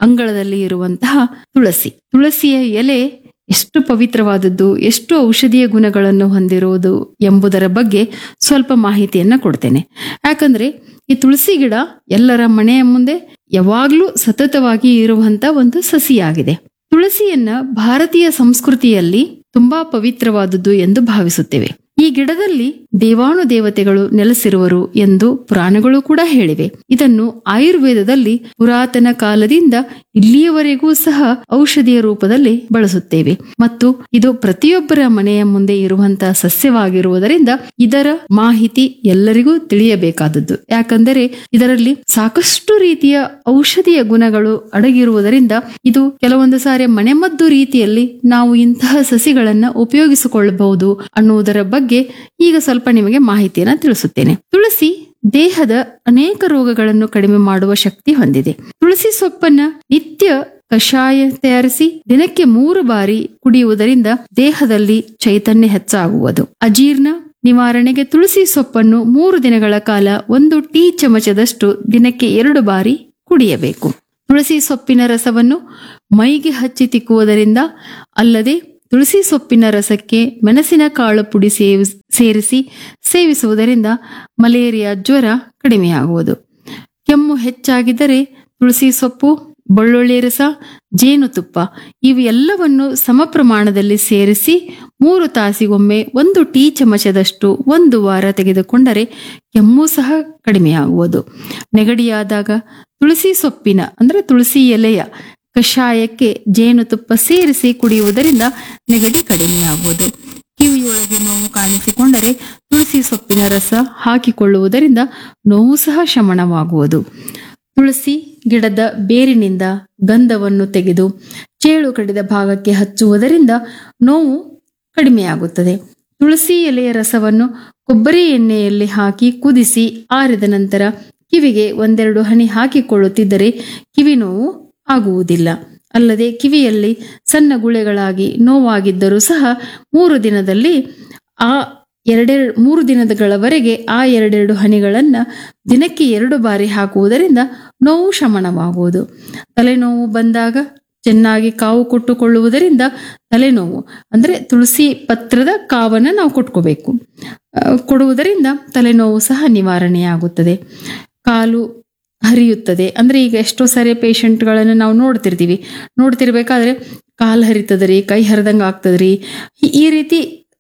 ಅಂಗಳದಲ್ಲಿ ಇರುವಂತಹ ತುಳಸಿ ತುಳಸಿಯ ಎಲೆ ಎಷ್ಟು ಪವಿತ್ರವಾದದ್ದು ಎಷ್ಟು ಔಷಧೀಯ ಗುಣಗಳನ್ನು ಹೊಂದಿರುವುದು ಎಂಬುದರ ಬಗ್ಗೆ ಸ್ವಲ್ಪ ಮಾಹಿತಿಯನ್ನ ಕೊಡ್ತೇನೆ ಯಾಕಂದ್ರೆ ಈ ತುಳಸಿ ಗಿಡ ಎಲ್ಲರ ಮನೆಯ ಮುಂದೆ ಯಾವಾಗ್ಲೂ ಸತತವಾಗಿ ಇರುವಂತ ಒಂದು ಸಸಿಯಾಗಿದೆ ತುಳಸಿಯನ್ನ ಭಾರತೀಯ ಸಂಸ್ಕೃತಿಯಲ್ಲಿ ತುಂಬಾ ಪವಿತ್ರವಾದದ್ದು ಎಂದು ಭಾವಿಸುತ್ತೇವೆ ಈ ಗಿಡದಲ್ಲಿ ದೇವಾನು ದೇವತೆಗಳು ನೆಲೆಸಿರುವರು ಎಂದು ಪುರಾಣಗಳು ಕೂಡ ಹೇಳಿವೆ ಇದನ್ನು ಆಯುರ್ವೇದದಲ್ಲಿ ಪುರಾತನ ಕಾಲದಿಂದ ಇಲ್ಲಿಯವರೆಗೂ ಸಹ ಔಷಧಿಯ ರೂಪದಲ್ಲಿ ಬಳಸುತ್ತೇವೆ ಮತ್ತು ಇದು ಪ್ರತಿಯೊಬ್ಬರ ಮನೆಯ ಮುಂದೆ ಇರುವಂತಹ ಸಸ್ಯವಾಗಿರುವುದರಿಂದ ಇದರ ಮಾಹಿತಿ ಎಲ್ಲರಿಗೂ ತಿಳಿಯಬೇಕಾದದ್ದು ಯಾಕಂದರೆ ಇದರಲ್ಲಿ ಸಾಕಷ್ಟು ರೀತಿಯ ಔಷಧಿಯ ಗುಣಗಳು ಅಡಗಿರುವುದರಿಂದ ಇದು ಕೆಲವೊಂದು ಸಾರಿ ಮನೆಮದ್ದು ರೀತಿಯಲ್ಲಿ ನಾವು ಇಂತಹ ಸಸಿಗಳನ್ನ ಉಪಯೋಗಿಸಿಕೊಳ್ಳಬಹುದು ಅನ್ನುವುದರ ಬಗ್ಗೆ ಈಗ ಸ್ವಲ್ಪ ನಿಮಗೆ ಮಾಹಿತಿಯನ್ನ ತಿಳಿಸುತ್ತೇನೆ ತುಳಸಿ ದೇಹದ ಅನೇಕ ರೋಗಗಳನ್ನು ಕಡಿಮೆ ಮಾಡುವ ಶಕ್ತಿ ಹೊಂದಿದೆ ತುಳಸಿ ಸೊಪ್ಪನ್ನ ನಿತ್ಯ ಕಷಾಯ ತಯಾರಿಸಿ ದಿನಕ್ಕೆ ಮೂರು ಬಾರಿ ಕುಡಿಯುವುದರಿಂದ ದೇಹದಲ್ಲಿ ಚೈತನ್ಯ ಹೆಚ್ಚಾಗುವುದು ಅಜೀರ್ಣ ನಿವಾರಣೆಗೆ ತುಳಸಿ ಸೊಪ್ಪನ್ನು ಮೂರು ದಿನಗಳ ಕಾಲ ಒಂದು ಟೀ ಚಮಚದಷ್ಟು ದಿನಕ್ಕೆ ಎರಡು ಬಾರಿ ಕುಡಿಯಬೇಕು ತುಳಸಿ ಸೊಪ್ಪಿನ ರಸವನ್ನು ಮೈಗೆ ಹಚ್ಚಿ ತಿಕ್ಕುವುದರಿಂದ ಅಲ್ಲದೆ ತುಳಸಿ ಸೊಪ್ಪಿನ ರಸಕ್ಕೆ ಮೆಣಸಿನ ಕಾಳು ಪುಡಿ ಸೇವಿಸ್ ಸೇರಿಸಿ ಸೇವಿಸುವುದರಿಂದ ಮಲೇರಿಯಾ ಜ್ವರ ಕಡಿಮೆಯಾಗುವುದು ಕೆಮ್ಮು ಹೆಚ್ಚಾಗಿದ್ದರೆ ತುಳಸಿ ಸೊಪ್ಪು ಬೆಳ್ಳುಳ್ಳಿ ರಸ ಜೇನುತುಪ್ಪ ಇವು ಎಲ್ಲವನ್ನು ಸಮ ಪ್ರಮಾಣದಲ್ಲಿ ಸೇರಿಸಿ ಮೂರು ತಾಸಿಗೊಮ್ಮೆ ಒಂದು ಟೀ ಚಮಚದಷ್ಟು ಒಂದು ವಾರ ತೆಗೆದುಕೊಂಡರೆ ಕೆಮ್ಮು ಸಹ ಕಡಿಮೆಯಾಗುವುದು ನೆಗಡಿಯಾದಾಗ ತುಳಸಿ ಸೊಪ್ಪಿನ ಅಂದ್ರೆ ತುಳಸಿ ಎಲೆಯ ಕಷಾಯಕ್ಕೆ ಜೇನುತುಪ್ಪ ಸೇರಿಸಿ ಕುಡಿಯುವುದರಿಂದ ನೆಗಡಿ ಕಡಿಮೆಯಾಗುವುದು ಕಿವಿಯೊಳಗೆ ನೋವು ಕಾಣಿಸಿಕೊಂಡರೆ ತುಳಸಿ ಸೊಪ್ಪಿನ ರಸ ಹಾಕಿಕೊಳ್ಳುವುದರಿಂದ ನೋವು ಸಹ ಶಮನವಾಗುವುದು ತುಳಸಿ ಗಿಡದ ಬೇರಿನಿಂದ ಗಂಧವನ್ನು ತೆಗೆದು ಚೇಳು ಕಡಿದ ಭಾಗಕ್ಕೆ ಹಚ್ಚುವುದರಿಂದ ನೋವು ಕಡಿಮೆಯಾಗುತ್ತದೆ ತುಳಸಿ ಎಲೆಯ ರಸವನ್ನು ಕೊಬ್ಬರಿ ಎಣ್ಣೆಯಲ್ಲಿ ಹಾಕಿ ಕುದಿಸಿ ಆರಿದ ನಂತರ ಕಿವಿಗೆ ಒಂದೆರಡು ಹನಿ ಹಾಕಿಕೊಳ್ಳುತ್ತಿದ್ದರೆ ಕಿವಿ ನೋವು ಆಗುವುದಿಲ್ಲ ಅಲ್ಲದೆ ಕಿವಿಯಲ್ಲಿ ಸಣ್ಣ ಗುಳೆಗಳಾಗಿ ನೋವಾಗಿದ್ದರೂ ಸಹ ಮೂರು ದಿನದಲ್ಲಿ ಆ ಎರಡೆರಡು ಮೂರು ದಿನಗಳವರೆಗೆ ಆ ಎರಡೆರಡು ಹನಿಗಳನ್ನ ದಿನಕ್ಕೆ ಎರಡು ಬಾರಿ ಹಾಕುವುದರಿಂದ ನೋವು ಶಮನವಾಗುವುದು ತಲೆನೋವು ಬಂದಾಗ ಚೆನ್ನಾಗಿ ಕಾವು ಕೊಟ್ಟುಕೊಳ್ಳುವುದರಿಂದ ತಲೆನೋವು ಅಂದ್ರೆ ತುಳಸಿ ಪತ್ರದ ಕಾವನ್ನ ನಾವು ಕೊಟ್ಕೋಬೇಕು ಆ, ಕೊಡುವುದರಿಂದ ತಲೆನೋವು ಸಹ ನಿವಾರಣೆಯಾಗುತ್ತದೆ ಕಾಲು ಹರಿಯುತ್ತದೆ ಅಂದ್ರೆ ಈಗ ಎಷ್ಟೋ ಸಾರಿ ಪೇಷಂಟ್ಗಳನ್ನು ನಾವು ನೋಡ್ತಿರ್ತೀವಿ ನೋಡ್ತಿರ್ಬೇಕಾದ್ರೆ ಕಾಲು ಹರಿತದ್ರಿ ಕೈ ಹರಿದಂಗ ಆಗ್ತದ್ರಿ ಈ- ಈ ರೀತಿ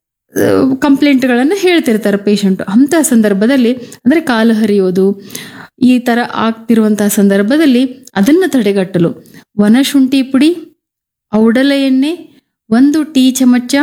ಕಂಪ್ಲೇಂಟ್ಗಳನ್ನು ಹೇಳ್ತಿರ್ತಾರೆ ಪೇಷಂಟ್ ಅಂತಹ ಸಂದರ್ಭದಲ್ಲಿ ಅಂದ್ರೆ ಕಾಲು ಹರಿಯೋದು ಈ ತರ ಆಗ್ತಿರುವಂತಹ ಸಂದರ್ಭದಲ್ಲಿ ಅದನ್ನು ತಡೆಗಟ್ಟಲು ವನಶುಂಠಿ ಪುಡಿ ಔಡಲ ಎಣ್ಣೆ ಒಂದು ಟೀ ಚಮಚ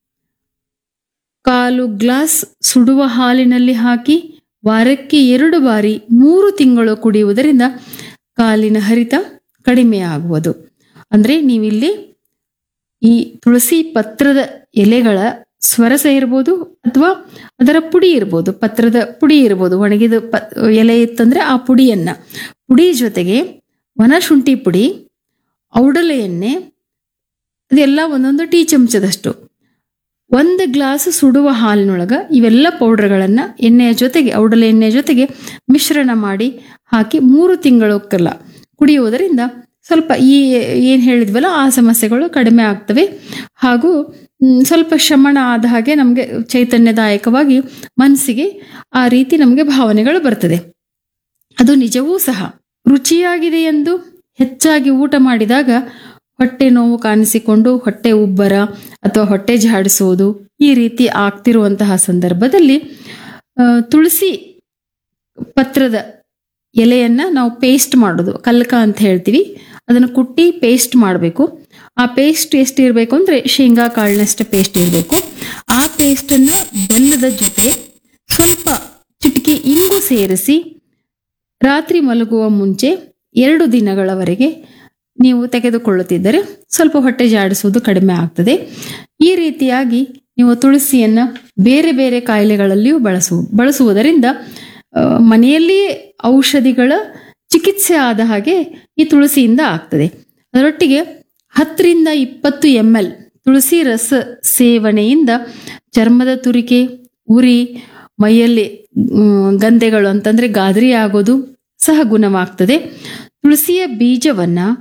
ಕಾಲು ಗ್ಲಾಸ್ ಸುಡುವ ಹಾಲಿನಲ್ಲಿ ಹಾಕಿ ವಾರಕ್ಕೆ ಎರಡು ಬಾರಿ ಮೂರು ತಿಂಗಳು ಕುಡಿಯುವುದರಿಂದ ಕಾಲಿನ ಹರಿತ ಕಡಿಮೆಯಾಗುವುದು ಅಂದ್ರೆ ನೀವಿಲ್ಲಿ ಈ ತುಳಸಿ ಪತ್ರದ ಎಲೆಗಳ ಸ್ವರಸ ಇರ್ಬೋದು ಅಥವಾ ಅದರ ಪುಡಿ ಇರ್ಬೋದು ಪತ್ರದ ಪುಡಿ ಇರ್ಬೋದು ಒಣಗಿದ ಪ ಎಲೆ ಇತ್ತಂದ್ರೆ ಆ ಪುಡಿಯನ್ನ ಪುಡಿ ಜೊತೆಗೆ ವನಶುಂಠಿ ಪುಡಿ ಔಡಲ ಎಣ್ಣೆ ಅದೆಲ್ಲ ಒಂದೊಂದು ಟೀ ಚಮಚದಷ್ಟು ಒಂದು ಗ್ಲಾಸ್ ಸುಡುವ ಹಾಲಿನೊಳಗ ಇವೆಲ್ಲ ಪೌಡರ್ಗಳನ್ನ ಎಣ್ಣೆಯ ಜೊತೆಗೆ ಔಡಲ ಎಣ್ಣೆಯ ಜೊತೆಗೆ ಮಿಶ್ರಣ ಮಾಡಿ ಹಾಕಿ ಮೂರು ತಿಂಗಳಕ್ಕೆಲ್ಲ ಕುಡಿಯುವುದರಿಂದ ಸ್ವಲ್ಪ ಈ ಏನು ಹೇಳಿದ್ವಲ್ಲ ಆ ಸಮಸ್ಯೆಗಳು ಕಡಿಮೆ ಆಗ್ತವೆ ಹಾಗೂ ಮ್, ಸ್ವಲ್ಪ ಶಮನ ಆದ ಹಾಗೆ ನಮಗೆ ಚೈತನ್ಯದಾಯಕವಾಗಿ ಮನಸ್ಸಿಗೆ ಆ ರೀತಿ ನಮಗೆ ಭಾವನೆಗಳು ಬರ್ತದೆ ಅದು ನಿಜವೂ ಸಹ ರುಚಿಯಾಗಿದೆ ಎಂದು ಹೆಚ್ಚಾಗಿ ಊಟ ಮಾಡಿದಾಗ ಹೊಟ್ಟೆ ನೋವು ಕಾಣಿಸಿಕೊಂಡು ಹೊಟ್ಟೆ ಉಬ್ಬರ ಅಥವಾ ಹೊಟ್ಟೆ ಜಾಡಿಸುವುದು ಈ ರೀತಿ ಆಗ್ತಿರುವಂತಹ ಸಂದರ್ಭದಲ್ಲಿ ಆ, ತುಳಸಿ ಪತ್ರದ ಎಲೆಯನ್ನ ನಾವು ಪೇಸ್ಟ್ ಮಾಡೋದು ಕಲ್ಕ ಅಂತ ಹೇಳ್ತೀವಿ ಅದನ್ನು ಕುಟ್ಟಿ ಪೇಸ್ಟ್ ಮಾಡಬೇಕು ಆ ಪೇಸ್ಟ್ ಎಷ್ಟು ಇರಬೇಕು ಅಂದ್ರೆ ಶೇಂಗಾ ಕಾಳಿನಷ್ಟು ಪೇಸ್ಟ್ ಇರಬೇಕು ಆ ಪೇಸ್ಟನ್ನು ಬೆಲ್ಲದ ಜೊತೆ ಸ್ವಲ್ಪ ಚಿಟಕಿ ಇಂಗು ಸೇರಿಸಿ ರಾತ್ರಿ ಮಲಗುವ ಮುಂಚೆ ಎರಡು ದಿನಗಳವರೆಗೆ ನೀವು ತೆಗೆದುಕೊಳ್ಳುತ್ತಿದ್ದರೆ ಸ್ವಲ್ಪ ಹೊಟ್ಟೆ ಜಾಡಿಸುವುದು ಕಡಿಮೆ ಆಗ್ತದೆ ಈ ರೀತಿಯಾಗಿ ನೀವು ತುಳಸಿಯನ್ನ ಬೇರೆ ಬೇರೆ ಕಾಯಿಲೆಗಳಲ್ಲಿಯೂ ಬಳಸು ಬಳಸುವುದರಿಂದ ಆ, ಮನೆಯಲ್ಲಿಯೇ ಔಷಧಿಗಳ ಚಿಕಿತ್ಸೆ ಆದ ಹಾಗೆ ಈ ತುಳಸಿಯಿಂದ ಆಗ್ತದೆ ಅದರೊಟ್ಟಿಗೆ ಹತ್ತರಿಂದ ಇಪ್ಪತ್ತು ಎಂ ಎಲ್ ತುಳಸಿ ರಸ ಸೇವನೆಯಿಂದ ಚರ್ಮದ ತುರಿಕೆ ಉರಿ ಮೈಯಲ್ಲಿ ಮ್, ಗಂಧೆಗಳು ಅಂತಂದ್ರೆ ಗಾದರಿ ಆಗೋದು ಸಹ ಗುಣವಾಗ್ತದೆ ತುಳಸಿಯ ಬೀಜವನ್ನ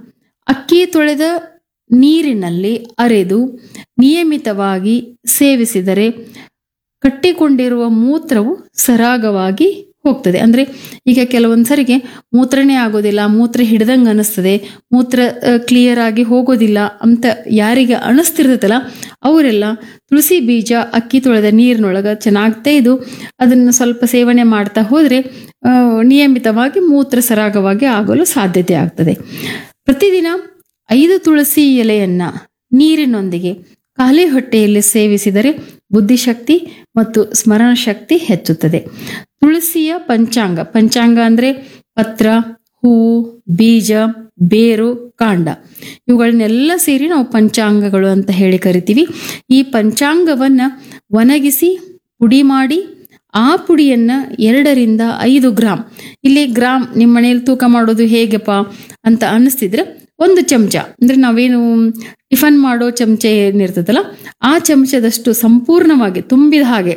ಅಕ್ಕಿ ತೊಳೆದ ನೀರಿನಲ್ಲಿ ಅರೆದು ನಿಯಮಿತವಾಗಿ ಸೇವಿಸಿದರೆ ಕಟ್ಟಿಕೊಂಡಿರುವ ಮೂತ್ರವು ಸರಾಗವಾಗಿ ಹೋಗ್ತದೆ ಅಂದ್ರೆ ಈಗ ಕೆಲವೊಂದ್ಸರಿಗೆ ಮೂತ್ರನೇ ಆಗೋದಿಲ್ಲ ಮೂತ್ರ ಹಿಡ್ದಂಗೆ ಅನಿಸ್ತದೆ ಮೂತ್ರ ಕ್ಲಿಯರ್ ಆಗಿ ಹೋಗೋದಿಲ್ಲ ಅಂತ ಯಾರಿಗೆ ಅನಿಸ್ತಿರ್ತೈತಲ್ಲ ಅವರೆಲ್ಲ ತುಳಸಿ ಬೀಜ ಅಕ್ಕಿ ತೊಳೆದ ನೀರಿನೊಳಗೆ ಚೆನ್ನಾಗಿ ತೆಗೆದು ಅದನ್ನು ಸ್ವಲ್ಪ ಸೇವನೆ ಮಾಡ್ತಾ ಹೋದರೆ ನಿಯಮಿತವಾಗಿ ಮೂತ್ರ ಸರಾಗವಾಗಿ ಆಗಲು ಸಾಧ್ಯತೆ ಆಗ್ತದೆ ಪ್ರತಿದಿನ ಐದು ತುಳಸಿ ಎಲೆಯನ್ನ ನೀರಿನೊಂದಿಗೆ ಖಾಲಿ ಹೊಟ್ಟೆಯಲ್ಲಿ ಸೇವಿಸಿದರೆ ಬುದ್ಧಿಶಕ್ತಿ ಮತ್ತು ಸ್ಮರಣ ಶಕ್ತಿ ಹೆಚ್ಚುತ್ತದೆ ತುಳಸಿಯ ಪಂಚಾಂಗ ಪಂಚಾಂಗ ಅಂದ್ರೆ ಪತ್ರ ಹೂವು ಬೀಜ ಬೇರು ಕಾಂಡ ಇವುಗಳನ್ನೆಲ್ಲ ಸೇರಿ ನಾವು ಪಂಚಾಂಗಗಳು ಅಂತ ಹೇಳಿ ಕರಿತೀವಿ ಈ ಪಂಚಾಂಗವನ್ನ ಒಣಗಿಸಿ ಪುಡಿ ಮಾಡಿ ಆ ಪುಡಿಯನ್ನ ಎರಡರಿಂದ ಐದು ಗ್ರಾಮ್ ಇಲ್ಲಿ ಗ್ರಾಮ್ ನಿಮ್ಮ ಮನೆಯಲ್ಲಿ ತೂಕ ಮಾಡೋದು ಹೇಗಪ್ಪ ಅಂತ ಅನಿಸ್ತಿದ್ರೆ ಒಂದು ಚಮಚ ಅಂದ್ರೆ ನಾವೇನು ಟಿಫನ್ ಮಾಡೋ ಚಮಚ ಏನಿರ್ತದಲ್ಲ ಆ ಚಮಚದಷ್ಟು ಸಂಪೂರ್ಣವಾಗಿ ತುಂಬಿದ ಹಾಗೆ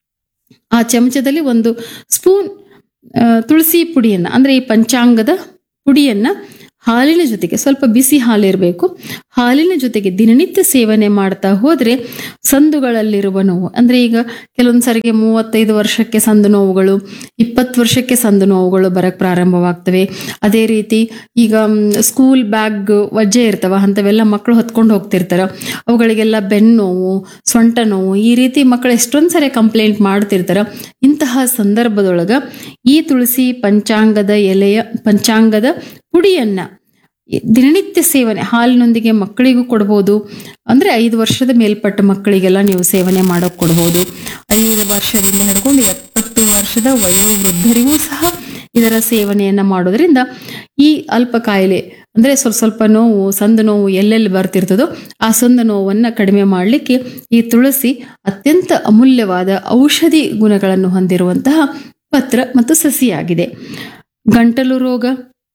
ಆ ಚಮಚದಲ್ಲಿ ಒಂದು ಸ್ಪೂನ್ ಆ, ತುಳಸಿ ಪುಡಿಯನ್ನ ಅಂದ್ರೆ ಈ ಪಂಚಾಂಗದ ಪುಡಿಯನ್ನ ಹಾಲಿನ ಜೊತೆಗೆ ಸ್ವಲ್ಪ ಬಿಸಿ ಹಾಲಿರಬೇಕು ಹಾಲಿನ ಜೊತೆಗೆ ದಿನನಿತ್ಯ ಸೇವನೆ ಮಾಡ್ತಾ ಹೋದ್ರೆ ಸಂದುಗಳಲ್ಲಿರುವ ನೋವು ಅಂದ್ರೆ ಈಗ ಕೆಲವೊಂದ್ಸರಿಗೆ ಮೂವತ್ತೈದು ವರ್ಷಕ್ಕೆ ಸಂದು ನೋವುಗಳು ಇಪ್ಪತ್ತು ವರ್ಷಕ್ಕೆ ಸಂದು ನೋವುಗಳು ಬರಕ್ ಪ್ರಾರಂಭವಾಗ್ತವೆ ಅದೇ ರೀತಿ ಈಗ ಮ್, ಸ್ಕೂಲ್ ಬ್ಯಾಗ್ ವಜ್ಜೆ ಇರ್ತಾವ ಅಂಥವೆಲ್ಲ ಮಕ್ಕಳು ಹೊತ್ಕೊಂಡು ಹೋಗ್ತಿರ್ತಾರ ಅವುಗಳಿಗೆಲ್ಲ ಬೆನ್ನು ನೋವು ಸೊಂಟ ನೋವು ಈ ರೀತಿ ಮಕ್ಕಳು ಎಷ್ಟೊಂದು ಸರಿ ಕಂಪ್ಲೇಂಟ್ ಮಾಡ್ತಿರ್ತಾರ ಇಂತಹ ಸಂದರ್ಭದೊಳಗ ಈ ತುಳಸಿ ಪಂಚಾಂಗದ ಎಲೆಯ ಪಂಚಾಂಗದ ಪುಡಿಯನ್ನ ದಿನನಿತ್ಯ ಸೇವನೆ ಹಾಲಿನೊಂದಿಗೆ ಮಕ್ಕಳಿಗೂ ಕೊಡ್ಬೋದು ಅಂದ್ರೆ ಐದು ವರ್ಷದ ಮೇಲ್ಪಟ್ಟ ಮಕ್ಕಳಿಗೆಲ್ಲ ನೀವು ಸೇವನೆ ಮಾಡೋಕೆ ಕೊಡ್ಬೋದು ಐದು ವರ್ಷದಿಂದ ಹಿಡ್ಕೊಂಡು ಎಪ್ಪತ್ತು ವರ್ಷದ ವಯೋವೃದ್ಧರಿಗೂ ಸಹ ಇದರ ಸೇವನೆಯನ್ನ ಮಾಡೋದ್ರಿಂದ ಈ ಅಲ್ಪ ಕಾಯಿಲೆ ಅಂದ್ರೆ ಸ್ವಲ್ಪ ಸ್ವಲ್ಪ ನೋವು ಸಂದು ನೋವು ಎಲ್ಲೆಲ್ಲಿ ಬರ್ತಿರ್ತದೋ ಆ ಸಂದು ನೋವನ್ನ ಕಡಿಮೆ ಮಾಡಲಿಕ್ಕೆ ಈ ತುಳಸಿ ಅತ್ಯಂತ ಅಮೂಲ್ಯವಾದ ಔಷಧಿ ಗುಣಗಳನ್ನು ಹೊಂದಿರುವಂತಹ ಪತ್ರ ಮತ್ತು ಸಸಿಯಾಗಿದೆ ಗಂಟಲು ರೋಗ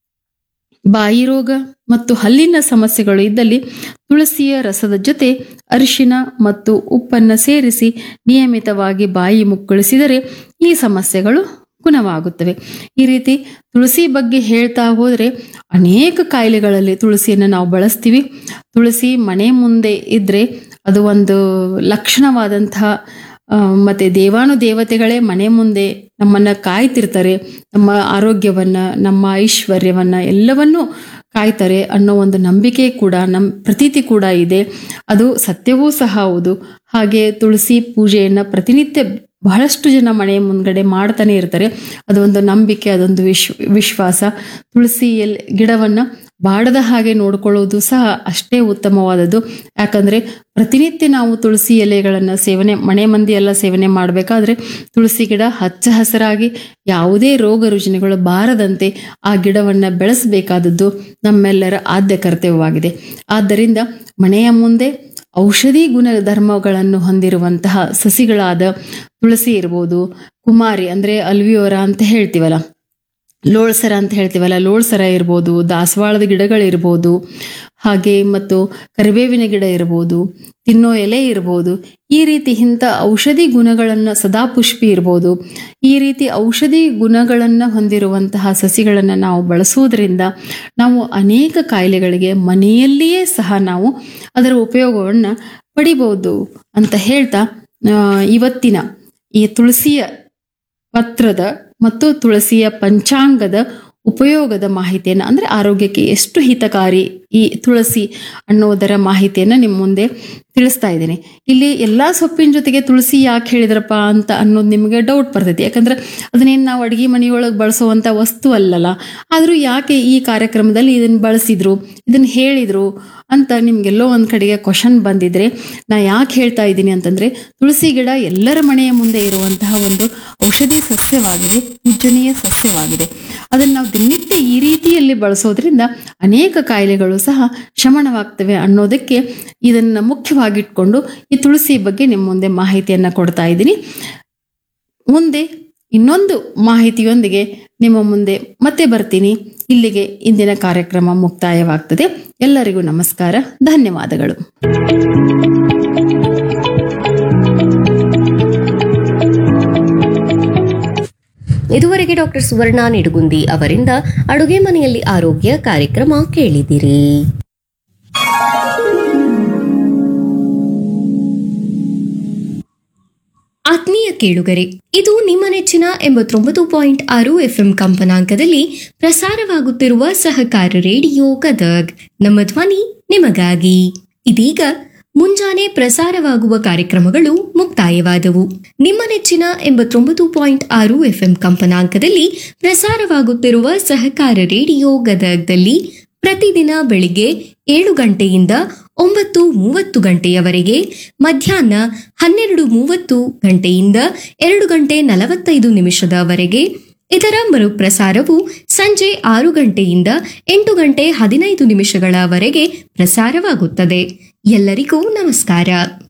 ಬಾಯಿ ರೋಗ ಮತ್ತು ಹಲ್ಲಿನ ಸಮಸ್ಯೆಗಳು ಇದ್ದಲ್ಲಿ ತುಳಸಿಯ ರಸದ ಜೊತೆ ಅರಿಶಿನ ಮತ್ತು ಉಪ್ಪನ್ನು ಸೇರಿಸಿ ನಿಯಮಿತವಾಗಿ ಬಾಯಿ ಮುಕ್ಕಳಿಸಿದರೆ ಈ ಸಮಸ್ಯೆಗಳು ಗುಣವಾಗುತ್ತವೆ ಈ ರೀತಿ ತುಳಸಿ ಬಗ್ಗೆ ಹೇಳ್ತಾ ಹೋದರೆ ಅನೇಕ ಕಾಯಿಲೆಗಳಲ್ಲಿ ತುಳಸಿಯನ್ನು ನಾವು ಬಳಸ್ತೀವಿ ತುಳಸಿ ಮನೆ ಮುಂದೆ ಇದ್ರೆ ಅದು ಒಂದು ಲಕ್ಷಣವಾದಂತಹ ಆ, ಮತ್ತೆ ದೇವಾನು ದೇವತೆಗಳೇ ಮನೆ ಮುಂದೆ ನಮ್ಮನ್ನ ಕಾಯ್ತಿರ್ತಾರೆ ನಮ್ಮ ಆರೋಗ್ಯವನ್ನ ನಮ್ಮ ಐಶ್ವರ್ಯವನ್ನ ಎಲ್ಲವನ್ನೂ ಕಾಯ್ತಾರೆ ಅನ್ನೋ ಒಂದು ನಂಬಿಕೆ ಕೂಡ ನಮ್ ಪ್ರತೀತಿ ಕೂಡ ಇದೆ ಅದು ಸತ್ಯವೂ ಸಹ ಹೌದು ಹಾಗೆ ತುಳಸಿ ಪೂಜೆಯನ್ನ ಪ್ರತಿನಿತ್ಯ ಬಹಳಷ್ಟು ಜನ ಮನೆ ಮುಂದ್ಗಡೆ ಮಾಡ್ತಾನೆ ಇರ್ತಾರೆ ಅದೊಂದು ನಂಬಿಕೆ ಅದೊಂದು ವಿಶ್ವ ವಿಶ್ವಾಸ ತುಳಸಿ ಎಲ್ ಗಿಡವನ್ನ ಬಾಡದ ಹಾಗೆ ನೋಡ್ಕೊಳ್ಳೋದು ಸಹ ಅಷ್ಟೇ ಉತ್ತಮವಾದದ್ದು ಯಾಕಂದ್ರೆ ಪ್ರತಿನಿತ್ಯ ನಾವು ತುಳಸಿ ಎಲೆಗಳನ್ನ ಸೇವನೆ ಮನೆ ಮಂದಿ ಎಲ್ಲ ಸೇವನೆ ಮಾಡಬೇಕಾದ್ರೆ ತುಳಸಿ ಗಿಡ ಹಚ್ಚ ಹಸಿರಾಗಿ ಯಾವುದೇ ರೋಗ ರುಜಿನಗಳು ಬಾರದಂತೆ ಆ ಗಿಡವನ್ನ ಬೆಳೆಸಬೇಕಾದದ್ದು ನಮ್ಮೆಲ್ಲರ ಆದ್ಯ ಕರ್ತವ್ಯವಾಗಿದೆ ಆದ್ದರಿಂದ ಮನೆಯ ಮುಂದೆ ಔಷಧಿ ಗುಣಧರ್ಮಗಳನ್ನು ಹೊಂದಿರುವಂತಹ ಸಸಿಗಳಾದ ತುಳಸಿ ಇರ್ಬೋದು ಕುಮಾರಿ ಅಂದ್ರೆ ಅಲ್ವಿಯೋರ ಅಂತ ಹೇಳ್ತೀವಲ್ಲ ಲೋಳ್ಸರ ಅಂತ ಹೇಳ್ತೀವಲ್ಲ ಲೋಳ್ಸರ ಇರ್ಬೋದು ದಾಸವಾಳದ ಗಿಡಗಳಿರ್ಬೋದು ಹಾಗೆ ಮತ್ತು ಕರಿಬೇವಿನ ಗಿಡ ಇರ್ಬೋದು ತಿನ್ನೋ ಎಲೆ ಇರ್ಬೋದು ಈ ರೀತಿ ಇಂಥ ಔಷಧಿ ಗುಣಗಳನ್ನು ಸದಾಪುಷ್ಪಿ ಇರ್ಬೋದು ಈ ರೀತಿ ಔಷಧಿ ಗುಣಗಳನ್ನು ಹೊಂದಿರುವಂತಹ ಸಸಿಗಳನ್ನು ನಾವು ಬಳಸುವುದರಿಂದ ನಾವು ಅನೇಕ ಕಾಯಿಲೆಗಳಿಗೆ ಮನೆಯಲ್ಲಿಯೇ ಸಹ ನಾವು ಅದರ ಉಪಯೋಗವನ್ನು ಪಡಿಬಹುದು ಅಂತ ಹೇಳ್ತಾ ಆ, ಇವತ್ತಿನ ಈ ತುಳಸಿಯ ಪತ್ರದ ಮತ್ತು ತುಳಸಿಯ ಪಂಚಾಂಗದ ಉಪಯೋಗದ ಮಾಹಿತಿಯನ್ನು ಅಂದ್ರೆ ಆರೋಗ್ಯಕ್ಕೆ ಎಷ್ಟು ಹಿತಕಾರಿ ಈ ತುಳಸಿ ಅನ್ನೋದರ ಮಾಹಿತಿಯನ್ನು ನಿಮ್ಮ ಮುಂದೆ ತಿಳಿಸ್ತಾ ಇದ್ದೀನಿ ಇಲ್ಲಿ ಎಲ್ಲಾ ಸೊಪ್ಪಿನ ಜೊತೆಗೆ ತುಳಸಿ ಯಾಕೆ ಹೇಳಿದ್ರಪ್ಪ ಅಂತ ಅನ್ನೋದು ನಿಮಗೆ ಡೌಟ್ ಬರ್ತೈತಿ ಯಾಕಂದ್ರೆ ಅದನ್ನೇನು ನಾವು ಅಡುಗೆ ಮನೆಯೊಳಗೆ ಬಳಸುವಂತ ವಸ್ತು ಅಲ್ಲಲ್ಲ ಆದರೂ ಯಾಕೆ ಈ ಕಾರ್ಯಕ್ರಮದಲ್ಲಿ ಇದನ್ನ ಬಳಸಿದ್ರು ಇದನ್ನ ಹೇಳಿದ್ರು ಅಂತ ನಿಮ್ಗೆಲ್ಲೋ ಒಂದ್ ಕಡೆಗೆ ಕ್ವಶನ್ ಬಂದಿದ್ರೆ ನಾ ಯಾಕೆ ಹೇಳ್ತಾ ಇದ್ದೀನಿ ಅಂತಂದ್ರೆ ತುಳಸಿ ಗಿಡ ಎಲ್ಲರ ಮನೆಯ ಮುಂದೆ ಇರುವಂತಹ ಒಂದು ಔಷಧಿ ಸಸ್ಯವಾಗಿದೆ ಪೂಜನೀಯ ಸಸ್ಯವಾಗಿದೆ ಅದನ್ನು ನಾವು ದಿನನಿತ್ಯ ಈ ರೀತಿಯಲ್ಲಿ ಬಳಸೋದ್ರಿಂದ ಅನೇಕ ಕಾಯಿಲೆಗಳು ಸಹ ಶಮನವಾಗ್ತವೆ ಅನ್ನೋದಕ್ಕೆ ಇದನ್ನ ಮುಖ್ಯವಾಗಿಟ್ಕೊಂಡು ಈ ತುಳಸಿ ಬಗ್ಗೆ ನಿಮ್ಮ ಮುಂದೆ ಮಾಹಿತಿಯನ್ನ ಕೊಡ್ತಾ ಇದ್ದೀನಿ ಮುಂದೆ ಇನ್ನೊಂದು ಮಾಹಿತಿಯೊಂದಿಗೆ ನಿಮ್ಮ ಮುಂದೆ ಮತ್ತೆ ಬರ್ತೀನಿ ಇಲ್ಲಿಗೆ ಇಂದಿನ ಕಾರ್ಯಕ್ರಮ ಮುಕ್ತಾಯವಾಗ್ತದೆ ಎಲ್ಲರಿಗೂ ನಮಸ್ಕಾರ ಧನ್ಯವಾದಗಳು ಇದುವರೆಗೆ ಡಾಕ್ಟರ್ ಸುವರ್ಣ ನಿಡುಗುಂದಿ ಅವರಿಂದ ಅಡುಗೆ ಮನೆಯಲ್ಲಿ ಆರೋಗ್ಯ ಕಾರ್ಯಕ್ರಮ ಕೇಳಿದಿರಿ ಆತ್ಮೀಯ ಕೇಳುಗರೆ ಇದು ನಿಮ್ಮ ನೆಚ್ಚಿನ ಎಂಬತ್ತೊಂಬತ್ತು ಪಾಯಿಂಟ್ ಆರು ಎಫ್ಎಂ ಕಂಪನಾಂಕದಲ್ಲಿ ಪ್ರಸಾರವಾಗುತ್ತಿರುವ ಸಹಕಾರ ರೇಡಿಯೋ ಗದಗ್ ನಮ್ಮ ಧ್ವನಿ ನಿಮಗಾಗಿ ಇದೀಗ ಮುಂಜಾನೆ ಪ್ರಸಾರವಾಗುವ ಕಾರ್ಯಕ್ರಮಗಳು ಮುಕ್ತಾಯವಾದವು ನಿಮ್ಮ ನೆಚ್ಚಿನ ಎಂಬತ್ತೊಂಬತ್ತು ಪಾಯಿಂಟ್ ಆರು ಎಫ್ಎಂ ಕಂಪನಾಂಕದಲ್ಲಿ ಪ್ರಸಾರವಾಗುತ್ತಿರುವ ಸಹಕಾರ ರೇಡಿಯೋ ಗದಗ್ದಲ್ಲಿ ಪ್ರತಿದಿನ ಬೆಳಿಗ್ಗೆ ಏಳು ಗಂಟೆಯಿಂದ ಒಂಬತ್ತು ಮೂವತ್ತು ಗಂಟೆಯವರೆಗೆ ಮಧ್ಯಾಹ್ನ ಹನ್ನೆರಡು ಮೂವತ್ತು ಗಂಟೆಯಿಂದ ಎರಡು ಗಂಟೆ ನಲವತ್ತೈದು ನಿಮಿಷದವರೆಗೆ ಇದರ ಮರುಪ್ರಸಾರವು ಸಂಜೆ ಆರು ಗಂಟೆಯಿಂದ ಎಂಟು ಗಂಟೆ ಹದಿನೈದು ನಿಮಿಷಗಳವರೆಗೆ ಪ್ರಸಾರವಾಗುತ್ತದೆ ಎಲ್ಲರಿಗೂ ನಮಸ್ಕಾರ